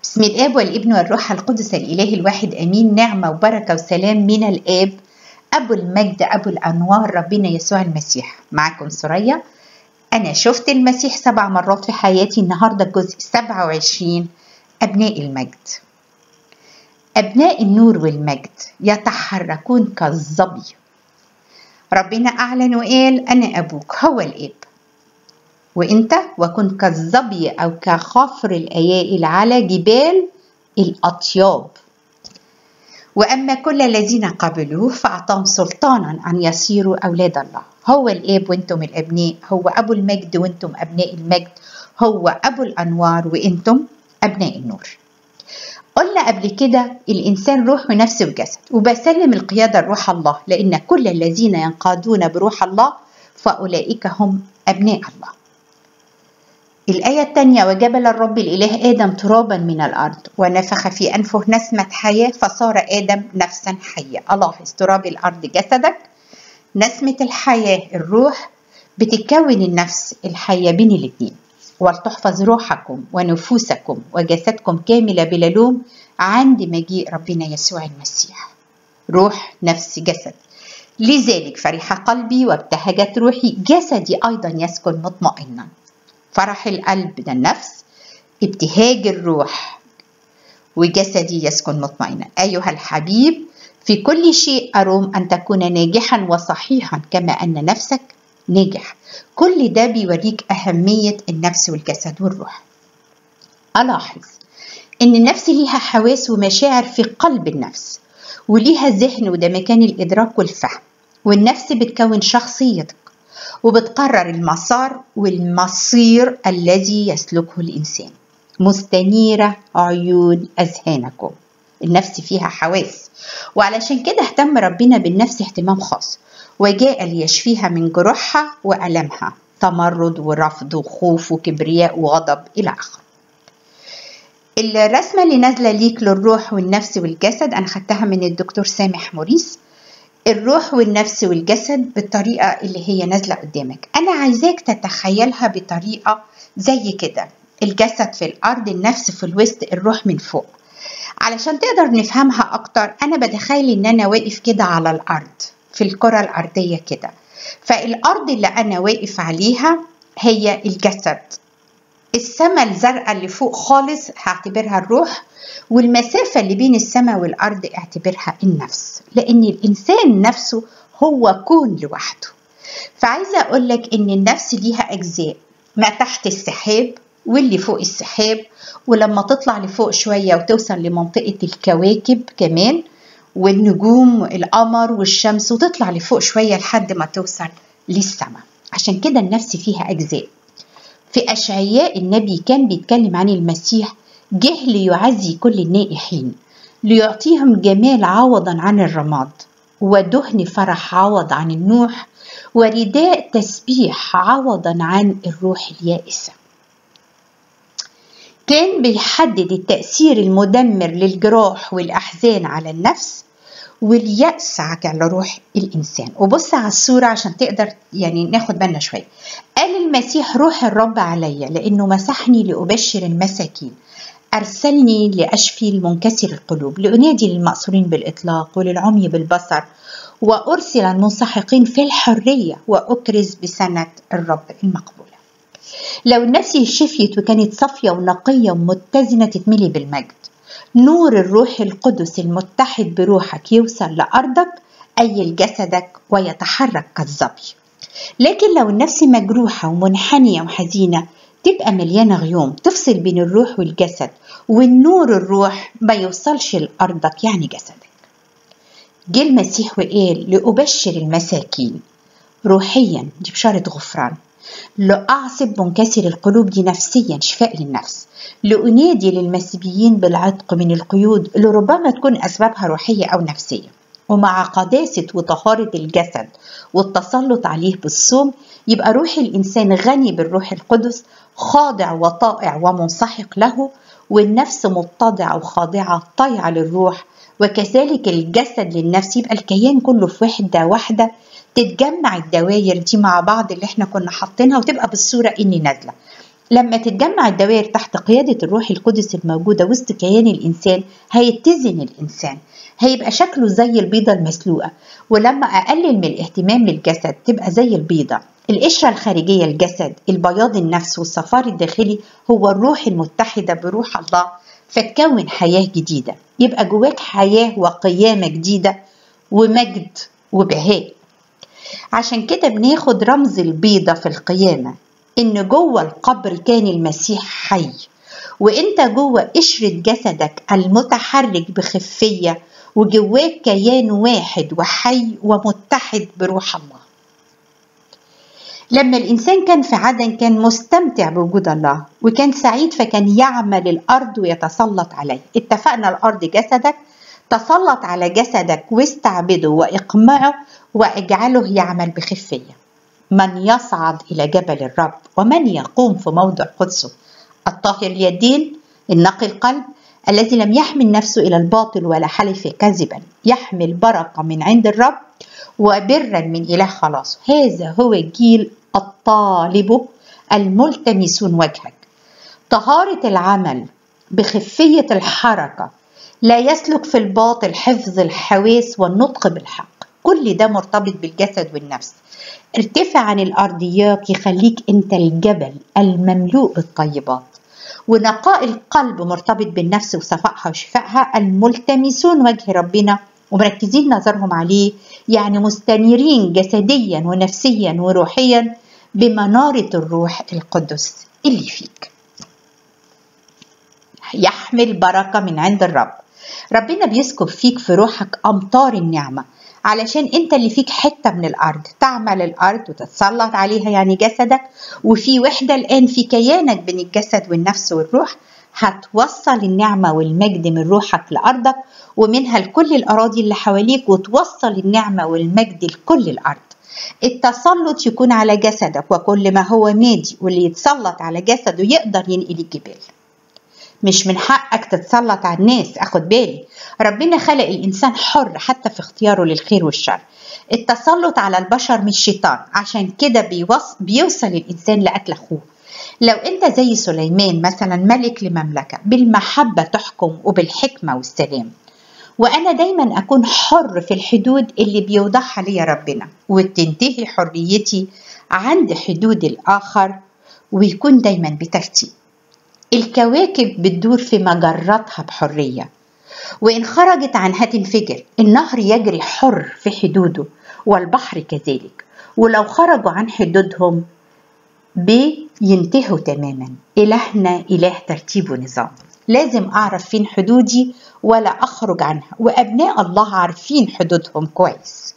بسم الاب والابن والروح القدس الاله الواحد امين نعمه وبركه وسلام من الاب ابو المجد ابو الانوار ربنا يسوع المسيح معكم سوريا انا شفت المسيح سبع مرات في حياتي النهارده الجزء 27 ابناء المجد ابناء النور والمجد يتحركون كالظبي ربنا اعلن وقال انا ابوك هو الاب وانت وكن كالظبي او كخفر الايائل على جبال الاطياب واما كل الذين قبلوه فاعطاهم سلطانا ان يصيروا اولاد الله هو الاب وانتم الابناء هو ابو المجد وانتم ابناء المجد هو ابو الانوار وانتم ابناء النور قلنا قبل كده الانسان روح ونفس وجسد وبسلم القياده لروح الله لان كل الذين ينقادون بروح الله فاولئك هم ابناء الله الآية الثانية وجبل الرب الإله آدم ترابا من الأرض ونفخ في أنفه نسمة حياة فصار آدم نفسا حية ألاحظ تراب الأرض جسدك نسمة الحياة الروح بتكون النفس الحية بين الاتنين ولتحفظ روحكم ونفوسكم وجسدكم كاملة بلا لوم عند مجيء ربنا يسوع المسيح روح نفس جسد لذلك فرح قلبي وابتهجت روحي جسدي أيضا يسكن مطمئنا فرح القلب ده النفس ابتهاج الروح وجسدي يسكن مطمئنا أيها الحبيب في كل شيء أروم أن تكون ناجحا وصحيحا كما أن نفسك ناجح كل ده بيوريك أهمية النفس والجسد والروح ألاحظ إن النفس ليها حواس ومشاعر في قلب النفس وليها ذهن وده مكان الإدراك والفهم والنفس بتكون شخصيتك وبتقرر المسار والمصير الذي يسلكه الإنسان مستنيرة عيون أذهانكم النفس فيها حواس وعلشان كده اهتم ربنا بالنفس اهتمام خاص وجاء ليشفيها من جروحها وألمها تمرد ورفض وخوف وكبرياء وغضب إلى آخره الرسمة اللي نازلة ليك للروح والنفس والجسد أنا خدتها من الدكتور سامح موريس الروح والنفس والجسد بالطريقة اللي هي نازلة قدامك أنا عايزاك تتخيلها بطريقة زي كده الجسد في الأرض النفس في الوسط الروح من فوق علشان تقدر نفهمها أكتر أنا بتخيل إن أنا واقف كده على الأرض في الكرة الأرضية كده فالأرض اللي أنا واقف عليها هي الجسد السماء الزرقاء اللي فوق خالص هعتبرها الروح والمسافة اللي بين السماء والأرض اعتبرها النفس لأن الإنسان نفسه هو كون لوحده فعايزة أقول لك إن النفس ليها أجزاء ما تحت السحاب واللي فوق السحاب ولما تطلع لفوق شوية وتوصل لمنطقة الكواكب كمان والنجوم القمر والشمس وتطلع لفوق شوية لحد ما توصل للسماء عشان كده النفس فيها أجزاء في أشعياء النبي كان بيتكلم عن المسيح جه ليعزي كل النائحين ليعطيهم جمال عوضا عن الرماد ودهن فرح عوض عن النوح ورداء تسبيح عوضا عن الروح اليائسة كان بيحدد التأثير المدمر للجراح والأحزان على النفس واليأس على روح الإنسان وبص على الصورة عشان تقدر يعني ناخد بالنا شوية قال المسيح روح الرب عليا لأنه مسحني لأبشر المساكين أرسلني لأشفي المنكسر القلوب لأنادي للمأسورين بالإطلاق وللعمي بالبصر وأرسل المنسحقين في الحرية وأكرز بسنة الرب المقبولة لو النفس شفيت وكانت صافية ونقية ومتزنة تتملي بالمجد نور الروح القدس المتحد بروحك يوصل لأرضك أي لجسدك ويتحرك كالظبي لكن لو النفس مجروحة ومنحنية وحزينة تبقى مليانة غيوم تفصل بين الروح والجسد والنور الروح ما يوصلش لأرضك يعني جسدك جه المسيح وقال لأبشر المساكين روحيا دي بشارة غفران لأعصب منكسر القلوب دي نفسيا شفاء للنفس لأنادي للمسيحيين بالعتق من القيود اللي ربما تكون أسبابها روحية أو نفسية ومع قداسة وطهارة الجسد والتسلط عليه بالصوم يبقى روح الإنسان غني بالروح القدس خاضع وطائع ومنسحق له والنفس متضعة وخاضعة طيعة للروح وكذلك الجسد للنفس يبقى الكيان كله في وحدة واحدة تتجمع الدواير دي مع بعض اللي احنا كنا حاطينها وتبقى بالصورة اني نازلة لما تتجمع الدوائر تحت قيادة الروح القدس الموجودة وسط كيان الإنسان هيتزن الإنسان هيبقى شكله زي البيضة المسلوقة ولما أقلل من الاهتمام للجسد تبقى زي البيضة القشرة الخارجية الجسد البياض النفس والصفار الداخلي هو الروح المتحدة بروح الله فتكون حياة جديدة يبقى جواك حياة وقيامة جديدة ومجد وبهاء عشان كده بناخد رمز البيضة في القيامة إن جوه القبر كان المسيح حي وإنت جوه قشرة جسدك المتحرك بخفية وجواك كيان واحد وحي ومتحد بروح الله لما الإنسان كان في عدن كان مستمتع بوجود الله وكان سعيد فكان يعمل الأرض ويتسلط عليه اتفقنا الأرض جسدك تسلط على جسدك واستعبده وإقمعه واجعله يعمل بخفية من يصعد إلى جبل الرب ومن يقوم في موضع قدسه الطاهر اليدين النقي القلب الذي لم يحمل نفسه إلى الباطل ولا حلف كذبا يحمل بركة من عند الرب وبرا من إله خلاص هذا هو الجيل الطالب الملتمسون وجهك طهارة العمل بخفية الحركة لا يسلك في الباطل حفظ الحواس والنطق بالحق كل ده مرتبط بالجسد والنفس ارتفع عن الأرضيات يخليك أنت الجبل المملوء بالطيبات ونقاء القلب مرتبط بالنفس وصفائها وشفائها الملتمسون وجه ربنا ومركزين نظرهم عليه يعني مستنيرين جسديا ونفسيا وروحيا بمنارة الروح القدس اللي فيك يحمل بركة من عند الرب ربنا بيسكب فيك في روحك أمطار النعمة علشان انت اللي فيك حتة من الأرض تعمل الأرض وتتسلط عليها يعني جسدك وفي وحدة الآن في كيانك بين الجسد والنفس والروح هتوصل النعمة والمجد من روحك لأرضك ومنها لكل الأراضي اللي حواليك وتوصل النعمة والمجد لكل الأرض التسلط يكون على جسدك وكل ما هو مادي واللي يتسلط على جسده يقدر ينقل الجبال مش من حقك تتسلط على الناس اخد بالي ربنا خلق الانسان حر حتى في اختياره للخير والشر التسلط على البشر مش شيطان عشان كده بيوص... بيوصل الانسان لقتل اخوه لو انت زي سليمان مثلا ملك لمملكه بالمحبه تحكم وبالحكمه والسلام وانا دايما اكون حر في الحدود اللي بيوضحها لي ربنا وتنتهي حريتي عند حدود الاخر ويكون دايما بترتيب الكواكب بتدور في مجراتها بحريه وإن خرجت عنها تنفجر النهر يجري حر في حدوده والبحر كذلك ولو خرجوا عن حدودهم بينتهوا تماما إلهنا إله ترتيب ونظام لازم أعرف فين حدودي ولا أخرج عنها وأبناء الله عارفين حدودهم كويس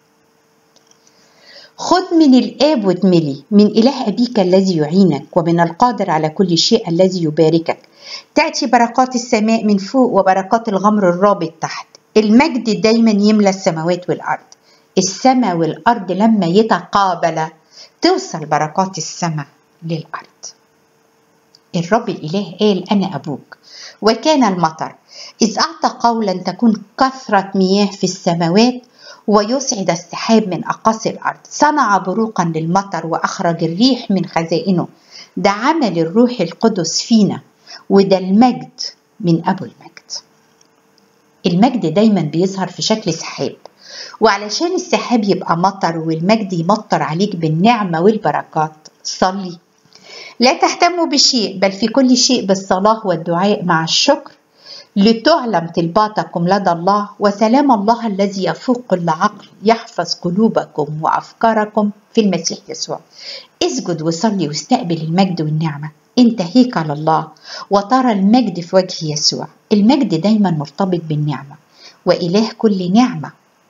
خذ من الآب واتملي من إله أبيك الذي يعينك ومن القادر على كل شيء الذي يباركك تأتي بركات السماء من فوق وبركات الغمر الرابط تحت المجد دايما يملى السماوات والأرض السماء والأرض لما يتقابلا توصل بركات السماء للأرض الرب الإله قال أنا أبوك وكان المطر إذ أعطى قولا تكون كثرة مياه في السماوات ويسعد السحاب من أقاصي الأرض صنع بروقا للمطر وأخرج الريح من خزائنه ده عمل الروح القدس فينا وده المجد من أبو المجد المجد دايما بيظهر في شكل سحاب وعلشان السحاب يبقى مطر والمجد يمطر عليك بالنعمة والبركات صلي لا تهتموا بشيء بل في كل شيء بالصلاة والدعاء مع الشكر لتعلم طلباتكم لدى الله وسلام الله الذي يفوق كل عقل يحفظ قلوبكم وأفكاركم في المسيح يسوع اسجد وصلي واستقبل المجد والنعمة انت هيكل الله وترى المجد في وجه يسوع المجد دايما مرتبط بالنعمة وإله كل نعمة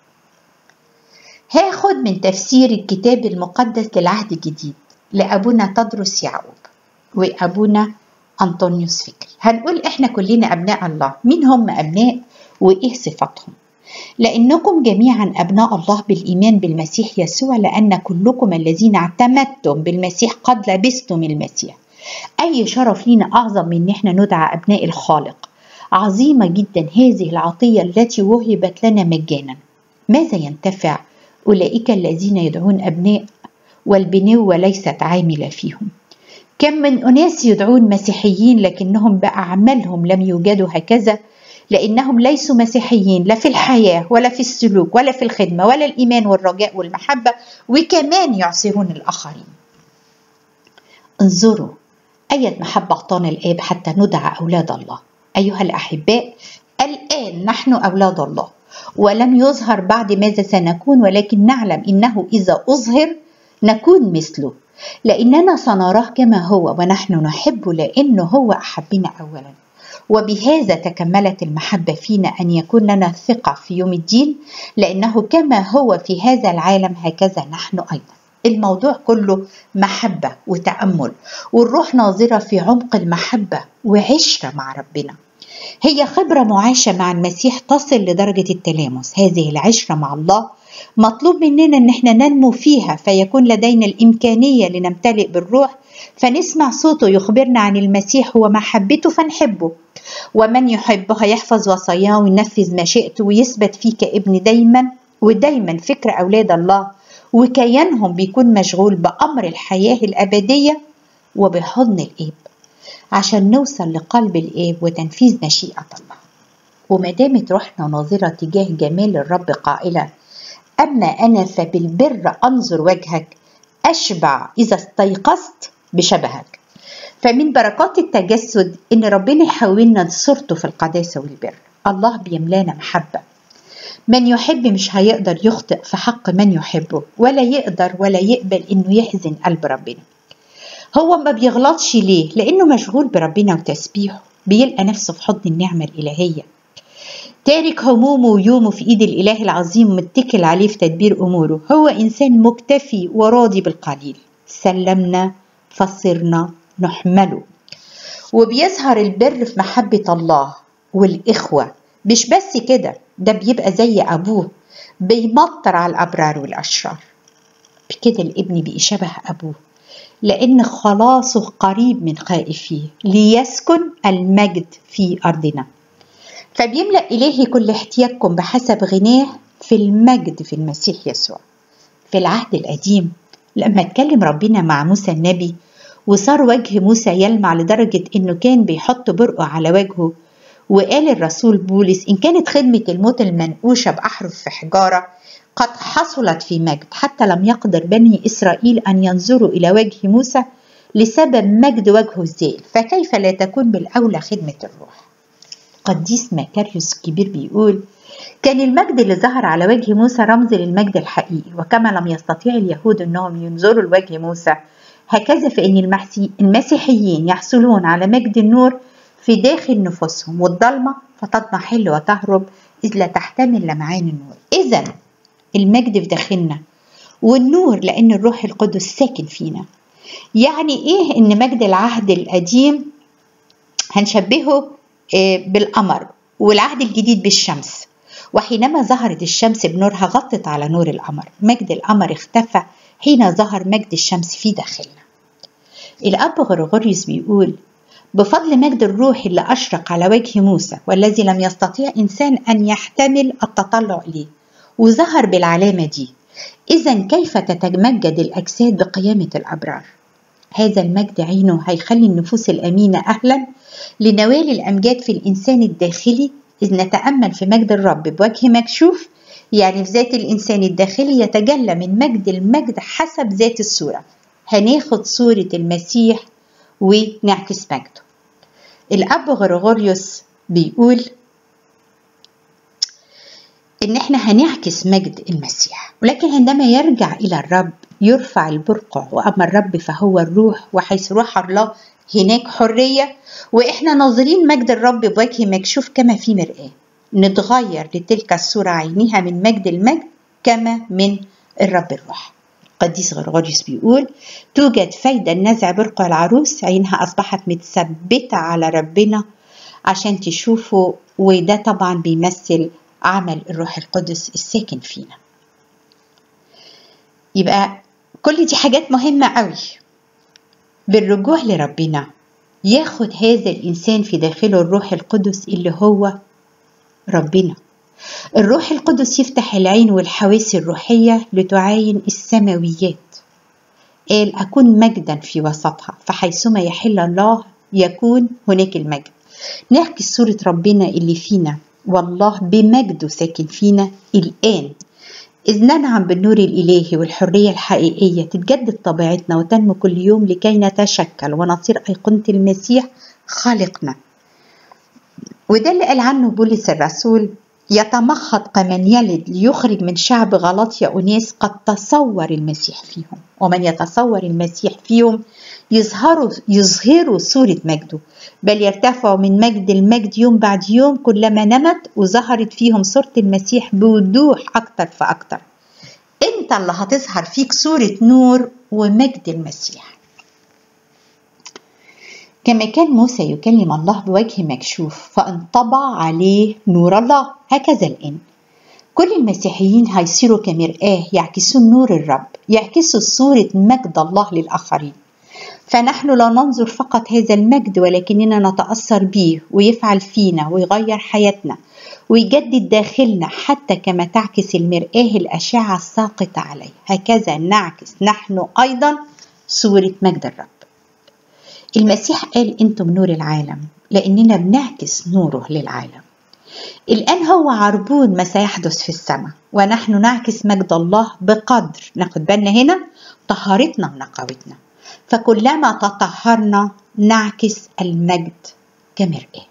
هاخد من تفسير الكتاب المقدس للعهد الجديد لأبونا تدرس يعقوب وأبونا أنطونيوس فكري هنقول إحنا كلنا أبناء الله مين هم أبناء وإيه صفاتهم لأنكم جميعا أبناء الله بالإيمان بالمسيح يسوع لأن كلكم الذين اعتمدتم بالمسيح قد لبستم المسيح أي شرف لينا أعظم من إن إحنا ندعى أبناء الخالق عظيمة جدا هذه العطية التي وهبت لنا مجانا ماذا ينتفع أولئك الذين يدعون أبناء والبنوة ليست عاملة فيهم كم من أناس يدعون مسيحيين لكنهم بأعمالهم لم يوجدوا هكذا لأنهم ليسوا مسيحيين لا في الحياة ولا في السلوك ولا في الخدمة ولا الإيمان والرجاء والمحبة وكمان يعصرون الآخرين انظروا أية محبة أعطانا الآب حتى ندعى أولاد الله أيها الأحباء الآن نحن أولاد الله ولم يظهر بعد ماذا سنكون ولكن نعلم إنه إذا أظهر نكون مثله لأننا سنراه كما هو ونحن نحبه لأنه هو أحبنا أولا وبهذا تكملت المحبة فينا أن يكون لنا ثقة في يوم الدين لأنه كما هو في هذا العالم هكذا نحن أيضا الموضوع كله محبة وتأمل والروح ناظرة في عمق المحبة وعشرة مع ربنا هي خبرة معاشة مع المسيح تصل لدرجة التلامس هذه العشرة مع الله مطلوب مننا ان احنا ننمو فيها فيكون لدينا الامكانيه لنمتلئ بالروح فنسمع صوته يخبرنا عن المسيح ومحبته فنحبه ومن يحبها يحفظ وصاياه وينفذ مشيئته ويثبت فيه كابن دايما ودايما فكر اولاد الله وكيانهم بيكون مشغول بامر الحياه الابديه وبحضن الاب عشان نوصل لقلب الاب وتنفيذ مشيئه الله وما دامت روحنا ناظره تجاه جمال الرب قائله أما أنا فبالبر أنظر وجهك أشبع إذا استيقظت بشبهك فمن بركات التجسد إن ربنا يحولنا لصورته في القداسة والبر الله بيملانا محبة من يحب مش هيقدر يخطئ في حق من يحبه ولا يقدر ولا يقبل إنه يحزن قلب ربنا هو ما بيغلطش ليه لأنه مشغول بربنا وتسبيحه بيلقى نفسه في حضن النعمة الإلهية تارك همومه ويومه في ايد الاله العظيم متكل عليه في تدبير اموره هو انسان مكتفي وراضي بالقليل سلمنا فصرنا نحمله وبيظهر البر في محبة الله والإخوة مش بس كده ده بيبقى زي أبوه بيمطر على الأبرار والأشرار بكده الابن بقي شبه أبوه لأن خلاصه قريب من خائفيه ليسكن المجد في أرضنا فبيملأ إلهي كل احتياجكم بحسب غناه في المجد في المسيح يسوع في العهد القديم لما اتكلم ربنا مع موسى النبي وصار وجه موسى يلمع لدرجة إنه كان بيحط برقه على وجهه وقال الرسول بولس إن كانت خدمة الموت المنقوشة بأحرف في حجارة قد حصلت في مجد حتى لم يقدر بني إسرائيل أن ينظروا إلى وجه موسى لسبب مجد وجهه الزائل فكيف لا تكون بالأولى خدمة الروح قديس ماكاريوس الكبير بيقول كان المجد اللي ظهر على وجه موسى رمز للمجد الحقيقي وكما لم يستطيع اليهود انهم ينظروا لوجه موسى هكذا فان المسيحيين يحصلون على مجد النور في داخل نفوسهم والضلمه فتضمحل وتهرب اذ لا تحتمل لمعان النور اذا المجد في داخلنا والنور لان الروح القدس ساكن فينا يعني ايه ان مجد العهد القديم هنشبهه بالقمر والعهد الجديد بالشمس وحينما ظهرت الشمس بنورها غطت على نور القمر مجد القمر اختفى حين ظهر مجد الشمس في داخلنا الأب غرغوريوس بيقول بفضل مجد الروح اللي أشرق على وجه موسى والذي لم يستطيع إنسان أن يحتمل التطلع إليه وظهر بالعلامة دي إذا كيف تتمجد الأجساد بقيامة الأبرار هذا المجد عينه هيخلي النفوس الأمينة أهلا لنوال الأمجاد في الإنسان الداخلي إذ نتأمل في مجد الرب بوجه مكشوف يعني في ذات الإنسان الداخلي يتجلى من مجد المجد حسب ذات الصورة هناخد صورة المسيح ونعكس مجده الأب غرغوريوس بيقول إن إحنا هنعكس مجد المسيح ولكن عندما يرجع إلى الرب يرفع البرقع وأما الرب فهو الروح وحيث روح الله هناك حرية وإحنا ناظرين مجد الرب بوجه مكشوف كما في مرآة نتغير لتلك الصورة عينها من مجد المجد كما من الرب الروح قديس غرغوريوس بيقول توجد فايدة نزع برقع العروس عينها أصبحت متثبتة على ربنا عشان تشوفه وده طبعا بيمثل عمل الروح القدس الساكن فينا يبقى كل دي حاجات مهمة قوي بالرجوع لربنا ياخد هذا الإنسان في داخله الروح القدس اللي هو ربنا الروح القدس يفتح العين والحواس الروحية لتعاين السماويات قال أكون مجدا في وسطها فحيثما يحل الله يكون هناك المجد نحكي صورة ربنا اللي فينا والله بمجده ساكن فينا الآن إذ ننعم بالنور الإلهي والحرية الحقيقية تتجدد طبيعتنا وتنمو كل يوم لكي نتشكل ونصير أيقونة المسيح خالقنا وده اللي قال عنه بولس الرسول يتمخض كمن يلد ليخرج من شعب غلطية أناس قد تصور المسيح فيهم ومن يتصور المسيح فيهم يظهروا يظهروا صورة مجده بل يرتفعوا من مجد المجد يوم بعد يوم كلما نمت وظهرت فيهم صورة المسيح بوضوح أكتر فأكتر أنت اللي هتظهر فيك صورة نور ومجد المسيح كما كان موسى يكلم الله بوجه مكشوف فانطبع عليه نور الله هكذا الآن كل المسيحيين هيصيروا كمرآة يعكسون نور الرب يعكسوا صورة مجد الله للآخرين فنحن لا ننظر فقط هذا المجد ولكننا نتأثر به ويفعل فينا ويغير حياتنا ويجدد داخلنا حتى كما تعكس المرآة الأشعة الساقطة عليه هكذا نعكس نحن أيضا صورة مجد الرب المسيح قال انتم نور العالم لاننا بنعكس نوره للعالم الان هو عربون ما سيحدث في السماء ونحن نعكس مجد الله بقدر ناخد بالنا هنا طهارتنا ونقاوتنا فكلما تطهرنا نعكس المجد كمرآة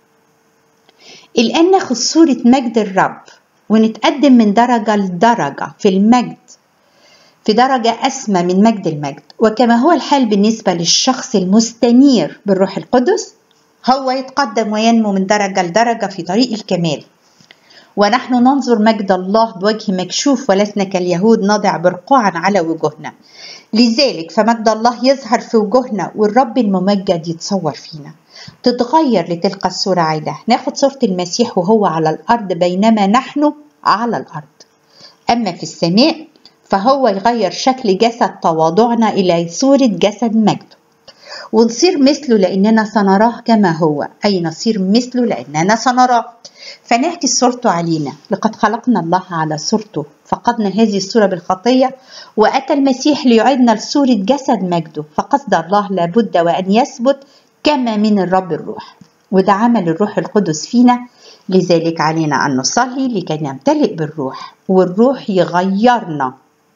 الآن ناخد صورة مجد الرب ونتقدم من درجة لدرجة في المجد في درجة أسمى من مجد المجد وكما هو الحال بالنسبة للشخص المستنير بالروح القدس هو يتقدم وينمو من درجة لدرجة في طريق الكمال ونحن ننظر مجد الله بوجه مكشوف ولسنا كاليهود نضع برقوعا على وجوهنا لذلك فمجد الله يظهر في وجوهنا والرب الممجد يتصور فينا تتغير لتلك الصورة عينه ناخد صورة المسيح وهو على الأرض بينما نحن على الأرض أما في السماء فهو يغير شكل جسد تواضعنا إلى صورة جسد مجده ونصير مثله لأننا سنراه كما هو أي نصير مثله لأننا سنراه فنحكي صورته علينا لقد خلقنا الله على صورته فقدنا هذه الصورة بالخطية وأتى المسيح ليعيدنا لصورة جسد مجده فقصد الله لابد وأن يثبت كما من الرب الروح وده عمل الروح القدس فينا لذلك علينا أن نصلي لكي نمتلئ بالروح والروح يغيرنا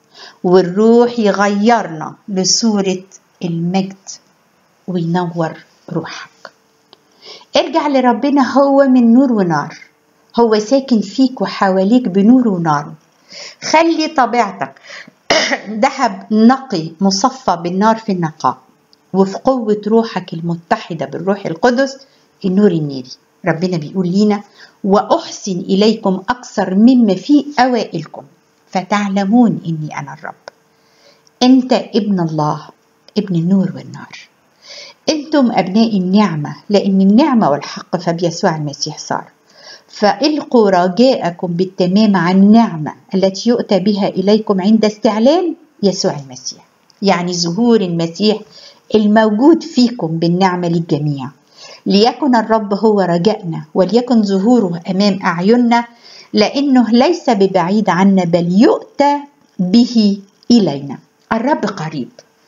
والروح يغيرنا لصورة المجد وينور روحك ارجع لربنا هو من نور ونار هو ساكن فيك وحواليك بنور ونار خلي طبيعتك ذهب نقي مصفى بالنار في النقاء وفي قوة روحك المتحدة بالروح القدس النور الناري ربنا بيقول لينا وأحسن إليكم أكثر مما في أوائلكم فتعلمون إني أنا الرب أنت ابن الله ابن النور والنار أنتم أبناء النعمة لأن النعمة والحق فبيسوع المسيح صار فإلقوا رجاءكم بالتمام عن النعمة التي يؤتى بها إليكم عند استعلان يسوع المسيح يعني ظهور المسيح الموجود فيكم بالنعمة للجميع ليكن الرب هو رجائنا وليكن ظهوره أمام أعيننا لأنه ليس ببعيد عنا بل يؤتى به إلينا الرب قريب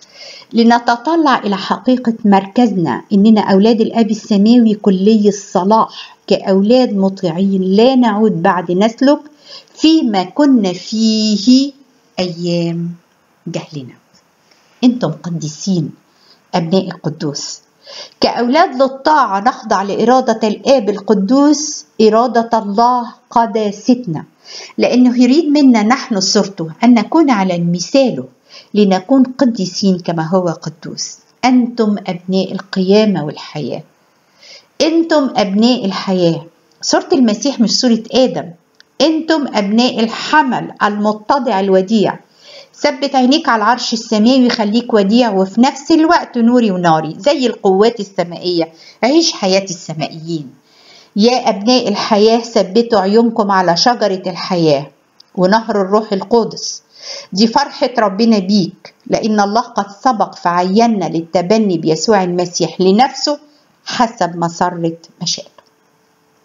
لنتطلع إلى حقيقة مركزنا إننا أولاد الأب السماوي كلي الصلاح كأولاد مطيعين لا نعود بعد نسلك فيما كنا فيه أيام جهلنا أنتم قديسين أبناء القدوس كأولاد للطاعة نخضع لإرادة الآب القدوس إرادة الله قداستنا لأنه يريد منا نحن صرته أن نكون على مثاله لنكون قديسين كما هو قدوس أنتم أبناء القيامة والحياة أنتم أبناء الحياة صورة المسيح مش صورة آدم أنتم أبناء الحمل المتضع الوديع ثبت عينيك على العرش السماوي خليك وديع وفي نفس الوقت نوري وناري زي القوات السمائية عيش حياة السمائيين يا أبناء الحياة ثبتوا عيونكم على شجرة الحياة ونهر الروح القدس دي فرحة ربنا بيك لأن الله قد سبق فعينا للتبني بيسوع المسيح لنفسه حسب مسرة مشيئته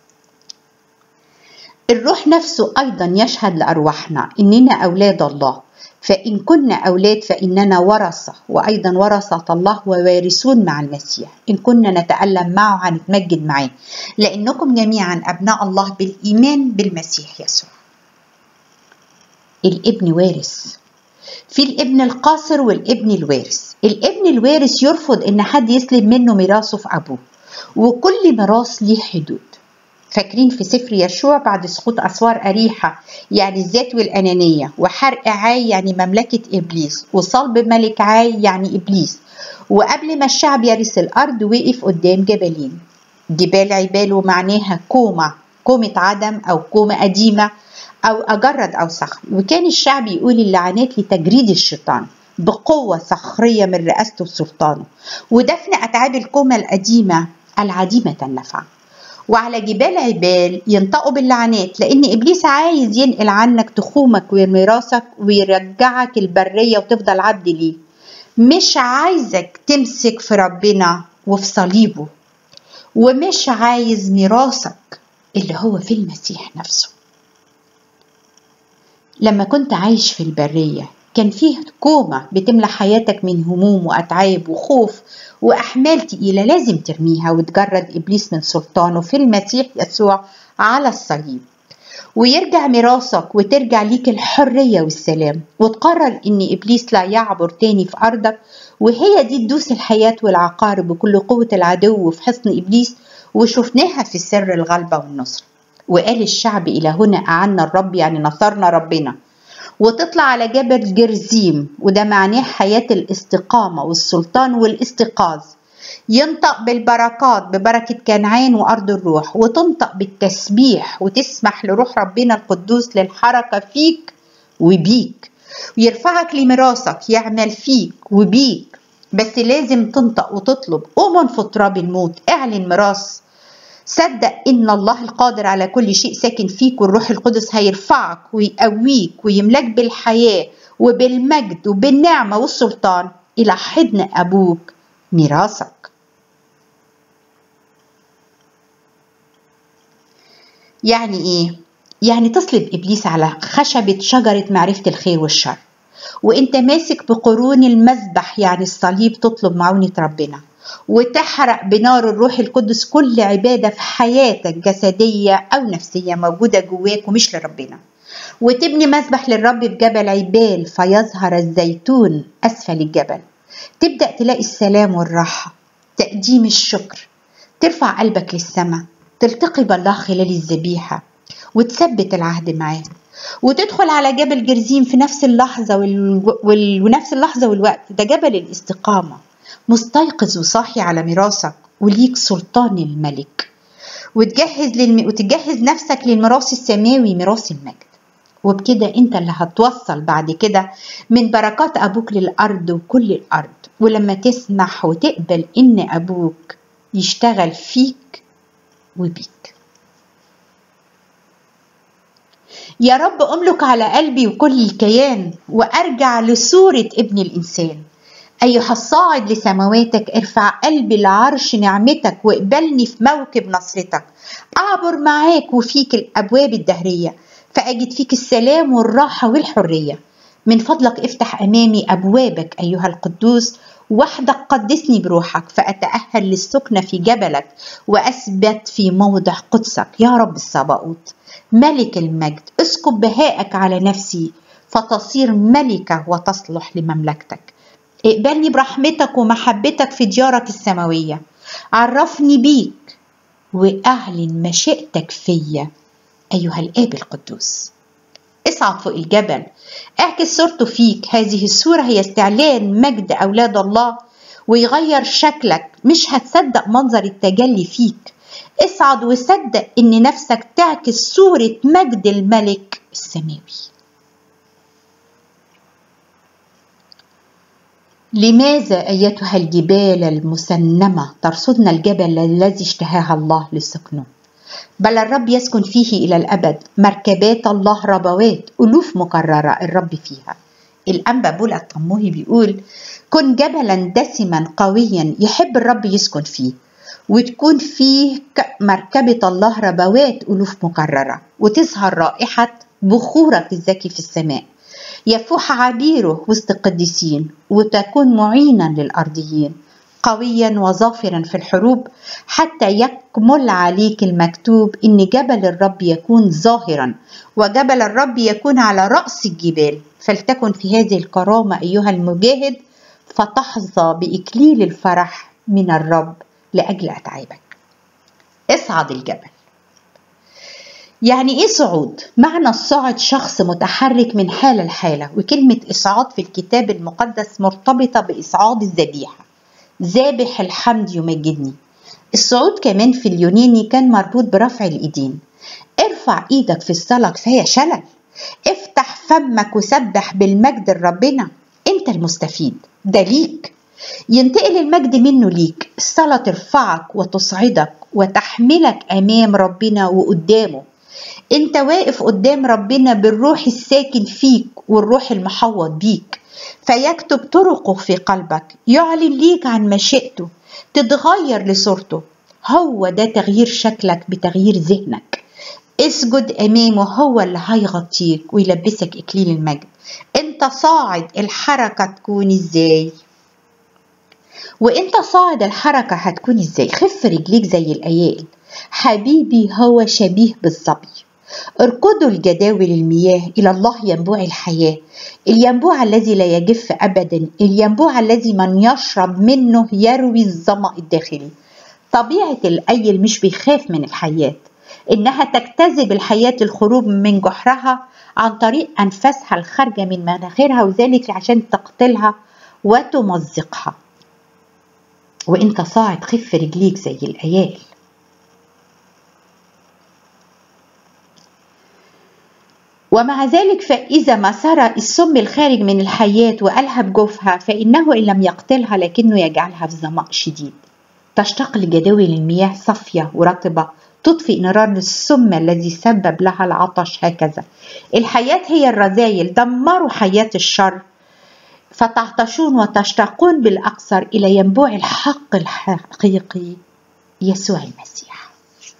الروح نفسه أيضا يشهد لأرواحنا إننا أولاد الله فإن كنا أولاد فإننا ورثة وأيضا ورثة الله ووارثون مع المسيح إن كنا نتألم معه هنتمجد معاه لأنكم جميعا أبناء الله بالإيمان بالمسيح يسوع الابن وارث في الابن القاصر والابن الوارث الابن الوارث يرفض ان حد يسلب منه ميراثه في ابوه وكل ميراث ليه حدود فاكرين في سفر يشوع بعد سقوط أسوار أريحة يعني الذات والأنانية وحرق عاي يعني مملكة إبليس وصلب ملك عاي يعني إبليس وقبل ما الشعب يرث الأرض وقف قدام جبلين جبال عبال ومعناها كومة كومة عدم أو كومة قديمة أو أجرد أو صخر وكان الشعب يقول اللعنات لتجريد الشيطان بقوة صخرية من رئاسته وسلطانه ودفن أتعاب الكومة القديمة العديمة النفع وعلى جبال عبال ينطقوا باللعنات لأن إبليس عايز ينقل عنك تخومك وميراثك ويرجعك البرية وتفضل عبد ليه مش عايزك تمسك في ربنا وفي صليبه ومش عايز ميراثك اللي هو في المسيح نفسه لما كنت عايش في البرية كان فيه كومة بتملى حياتك من هموم وأتعاب وخوف وأحمال تقيلة لازم ترميها وتجرد إبليس من سلطانه في المسيح يسوع على الصليب ويرجع ميراثك وترجع ليك الحرية والسلام وتقرر إن إبليس لا يعبر تاني في أرضك وهي دي تدوس الحياة والعقارب بكل قوة العدو في حصن إبليس وشفناها في سر الغلبة والنصر وقال الشعب إلى هنا أعنا الرب يعني نصرنا ربنا وتطلع على جبل جرزيم وده معناه حياة الاستقامة والسلطان والاستيقاظ ينطق بالبركات ببركة كنعان وأرض الروح وتنطق بالتسبيح وتسمح لروح ربنا القدوس للحركة فيك وبيك ويرفعك لميراثك يعمل فيك وبيك بس لازم تنطق وتطلب قوم في تراب الموت اعلن ميراث صدق ان الله القادر على كل شيء ساكن فيك والروح القدس هيرفعك ويقويك ويملاك بالحياه وبالمجد وبالنعمه والسلطان الى حضن ابوك ميراثك يعني ايه يعني تصلب ابليس على خشبه شجره معرفه الخير والشر وانت ماسك بقرون المذبح يعني الصليب تطلب معونه ربنا وتحرق بنار الروح القدس كل عبادة في حياتك جسدية أو نفسية موجودة جواك ومش لربنا وتبني مسبح للرب في جبل عبال فيظهر الزيتون أسفل الجبل تبدأ تلاقي السلام والراحة تقديم الشكر ترفع قلبك للسماء تلتقي بالله خلال الذبيحة وتثبت العهد معاه وتدخل على جبل جرزيم في نفس اللحظة وال... وال... ونفس اللحظة والوقت ده جبل الاستقامة مستيقظ وصاحي على ميراثك وليك سلطان الملك وتجهز للم... وتجهز نفسك للميراث السماوي ميراث المجد وبكده انت اللي هتوصل بعد كده من بركات ابوك للارض وكل الارض ولما تسمح وتقبل ان ابوك يشتغل فيك وبيك يا رب املك على قلبي وكل الكيان وارجع لصوره ابن الانسان أيها الصاعد لسماواتك ارفع قلبي لعرش نعمتك واقبلني في موكب نصرتك أعبر معاك وفيك الأبواب الدهرية فأجد فيك السلام والراحة والحرية من فضلك افتح أمامي أبوابك أيها القدوس وحدك قدسني بروحك فأتأهل للسكنة في جبلك وأثبت في موضع قدسك يا رب الصباؤوت ملك المجد اسكب بهائك على نفسي فتصير ملكة وتصلح لمملكتك اقبلني برحمتك ومحبتك في ديارك السماوية عرفني بيك وأعلن مشيئتك فيا أيها الآب القدوس اصعد فوق الجبل اعكس صورته فيك هذه الصورة هي استعلان مجد أولاد الله ويغير شكلك مش هتصدق منظر التجلي فيك اصعد وصدق ان نفسك تعكس صورة مجد الملك السماوي لماذا أيتها الجبال المسنمة ترصدن الجبل الذي اشتهاها الله لسكنه بل الرب يسكن فيه إلى الأبد مركبات الله ربوات ألوف مكررة الرب فيها الأنبا بول الطموهي بيقول كن جبلا دسما قويا يحب الرب يسكن فيه وتكون فيه مركبة الله ربوات ألوف مكررة وتظهر رائحة بخورك الزكي في السماء يفوح عبيره وسط القديسين وتكون معينا للأرضيين قويا وظافرا في الحروب حتى يكمل عليك المكتوب ان جبل الرب يكون ظاهرا وجبل الرب يكون على راس الجبال فلتكن في هذه الكرامه ايها المجاهد فتحظى باكليل الفرح من الرب لاجل اتعابك اصعد الجبل يعني ايه صعود معنى الصعد شخص متحرك من حاله لحاله وكلمه اصعاد في الكتاب المقدس مرتبطه باصعاد الذبيحه ذابح الحمد يمجدني الصعود كمان في اليوناني كان مربوط برفع الايدين ارفع ايدك في الصلاة كفاية شلل افتح فمك وسبح بالمجد لربنا انت المستفيد ده ليك ينتقل المجد منه ليك الصلاة ترفعك وتصعدك وتحملك أمام ربنا وقدامه انت واقف قدام ربنا بالروح الساكن فيك والروح المحوط بيك فيكتب طرقه في قلبك يعلن ليك عن مشيئته تتغير لصورته هو ده تغيير شكلك بتغيير ذهنك اسجد امامه هو اللي هيغطيك ويلبسك اكليل المجد انت صاعد الحركه تكون ازاي وانت صاعد الحركه هتكون ازاي خف رجليك زي الايائل حبيبي هو شبيه بالظبي اركضوا الجداول المياه إلى الله ينبوع الحياة الينبوع الذي لا يجف أبدا الينبوع الذي من يشرب منه يروي الظمأ الداخلي طبيعة الأيل مش بيخاف من الحياة إنها تجتذب الحياة الخروج من جحرها عن طريق أنفاسها الخارجة من مناخيرها وذلك عشان تقتلها وتمزقها وانت صاعد خف رجليك زي الأيال ومع ذلك فإذا ما سرى السم الخارج من الحياة وألهب جوفها فإنه إن لم يقتلها لكنه يجعلها في ظمأ شديد تشتاق لجداول المياه صافية ورطبة تطفئ نيران السم الذي سبب لها العطش هكذا الحياة هي الرذايل دمروا حياة الشر فتعطشون وتشتاقون بالأكثر إلى ينبوع الحق الحقيقي يسوع المسيح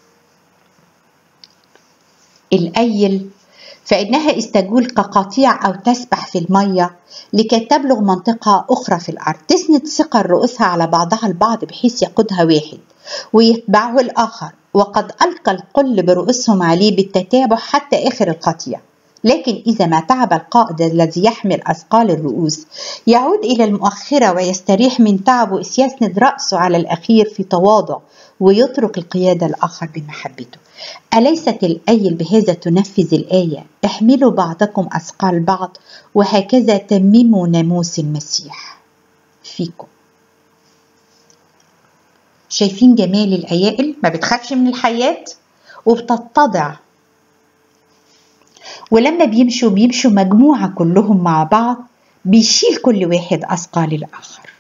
الأيل فإنها استجول كقطيع أو تسبح في المية لكي تبلغ منطقة أخرى في الأرض تسند ثقل رؤوسها على بعضها البعض بحيث يقودها واحد ويتبعه الآخر وقد ألقى القل برؤوسهم عليه بالتتابع حتى آخر القطيع لكن إذا ما تعب القائد الذي يحمل أثقال الرؤوس يعود إلى المؤخرة ويستريح من تعبه إذ يسند رأسه على الأخير في تواضع ويترك القيادة الآخر بمحبته أليست الأيل بهذا تنفذ الآية احملوا بعضكم أثقال بعض وهكذا تمموا ناموس المسيح فيكم شايفين جمال الأيائل ما بتخافش من الحياة وبتتضع ولما بيمشوا بيمشوا مجموعة كلهم مع بعض بيشيل كل واحد أثقال الآخر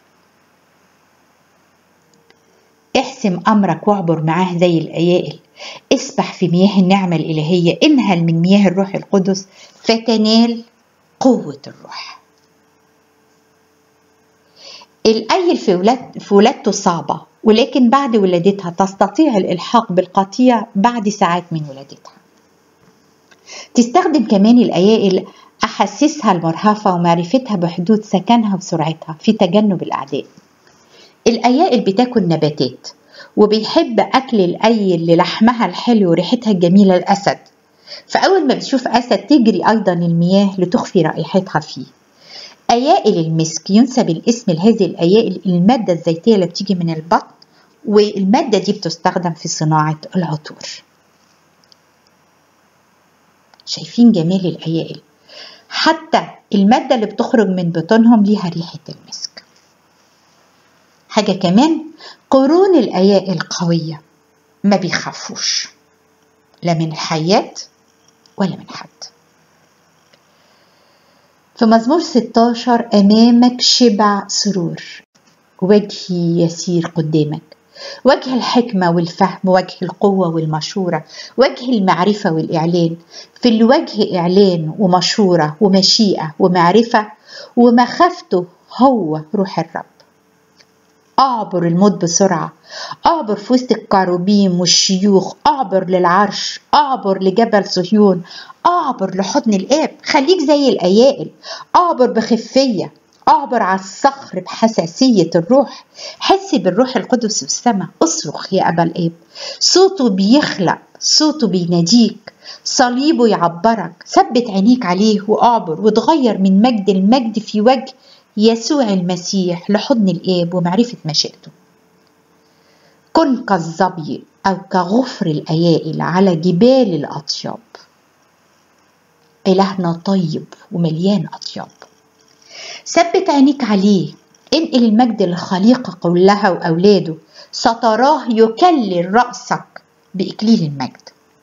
احسم أمرك واعبر معاه زي الأيائل اسبح في مياه النعمة الإلهية انهل من مياه الروح القدس فتنال قوة الروح الأيل في, ولاد في ولادته صعبة ولكن بعد ولادتها تستطيع الإلحاق بالقطيع بعد ساعات من ولادتها تستخدم كمان الأيائل أحاسيسها المرهفة ومعرفتها بحدود سكنها وسرعتها في تجنب الأعداء الأيائل بتاكل نباتات وبيحب أكل الأيل للحمها الحلو وريحتها الجميلة الأسد فأول ما بتشوف أسد تجري أيضا المياه لتخفي رائحتها فيه أيائل المسك ينسب الاسم لهذه الأيائل المادة الزيتية اللي بتيجي من البطن والمادة دي بتستخدم في صناعة العطور شايفين جمال الأيائل حتى المادة اللي بتخرج من بطونهم ليها ريحة المسك حاجة كمان قرون الأيائل قوية ما بيخافوش لا من الحياة ولا من حد في مزمور 16 أمامك شبع سرور وجهي يسير قدامك وجه الحكمة والفهم وجه القوة والمشورة وجه المعرفة والإعلان في الوجه إعلان ومشورة ومشيئة ومعرفة ومخافته هو روح الرب اعبر الموت بسرعة اعبر في وسط الكروبيم والشيوخ اعبر للعرش اعبر لجبل صهيون اعبر لحضن الاب خليك زي الايائل اعبر بخفية اعبر على الصخر بحساسية الروح حس بالروح القدس في السماء اصرخ يا ابا الاب صوته بيخلق صوته بيناديك صليبه يعبرك ثبت عينيك عليه واعبر وتغير من مجد المجد في وجه يسوع المسيح لحضن الآب ومعرفة مشيئته كن كالظبي أو كغفر الأيائل على جبال الأطياب إلهنا طيب ومليان أطياب ثبت عينيك عليه انقل المجد للخليقة كلها وأولاده ستراه يكلل رأسك بإكليل المجد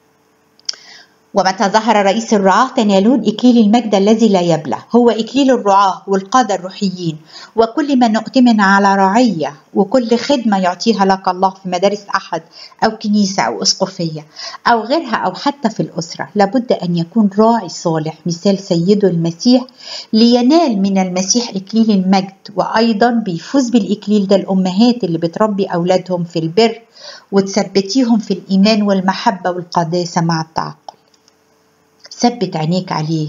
ومتى ظهر رئيس الرعاة تنالون إكليل المجد الذي لا يبلى هو إكليل الرعاة والقادة الروحيين وكل من نؤتمن على رعية وكل خدمة يعطيها لك الله في مدارس أحد أو كنيسة أو أسقفية أو غيرها أو حتى في الأسرة لابد أن يكون راعي صالح مثال سيده المسيح لينال من المسيح إكليل المجد وأيضا بيفوز بالإكليل ده الأمهات اللي بتربي أولادهم في البر وتثبتيهم في الإيمان والمحبة والقداسة مع التعقل ثبت عينيك عليه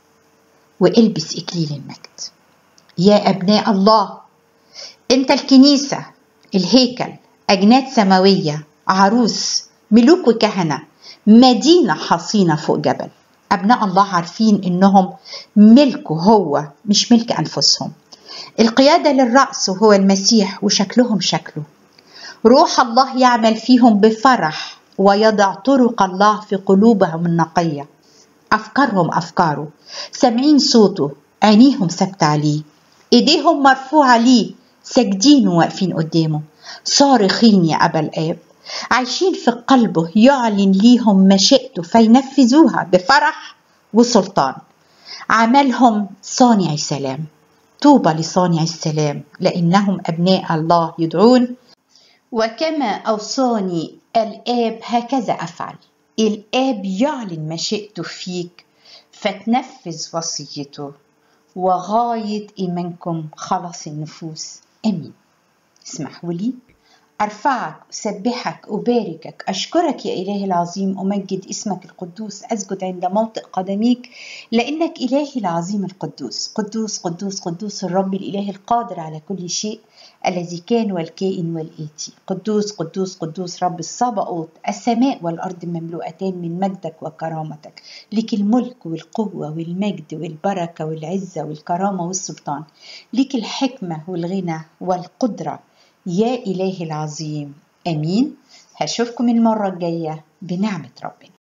والبس إكليل المجد يا أبناء الله أنت الكنيسة الهيكل أجناد سماوية عروس ملوك وكهنة مدينة حصينة فوق جبل أبناء الله عارفين إنهم ملكه هو مش ملك أنفسهم القيادة للرأس هو المسيح وشكلهم شكله روح الله يعمل فيهم بفرح ويضع طرق الله في قلوبهم النقيه أفكارهم أفكاره سامعين صوته عينيهم ثابتة عليه إيديهم مرفوعة ليه ساجدين وواقفين قدامه صارخين يا أبا الآب عايشين في قلبه يعلن ليهم مشيئته فينفذوها بفرح وسلطان عملهم صانع سلام طوبى لصانع السلام لأنهم أبناء الله يدعون وكما أوصاني الآب هكذا أفعل الآب يعلن مشيئته فيك فتنفذ وصيته وغاية إيمانكم خلاص النفوس أمين اسمحوا لي أرفعك أسبحك أباركك أشكرك يا إلهي العظيم أمجد اسمك القدوس أسجد عند موطئ قدميك لأنك إلهي العظيم القدوس قدوس قدوس قدوس الرب الإله القادر على كل شيء الذي كان والكائن والآتي قدوس قدوس قدوس رب الصبأوت السماء والأرض مملوءتان من مجدك وكرامتك لك الملك والقوة والمجد والبركة والعزة والكرامة والسلطان لك الحكمة والغنى والقدرة يا إلهي العظيم أمين هشوفكم المرة الجاية بنعمة ربنا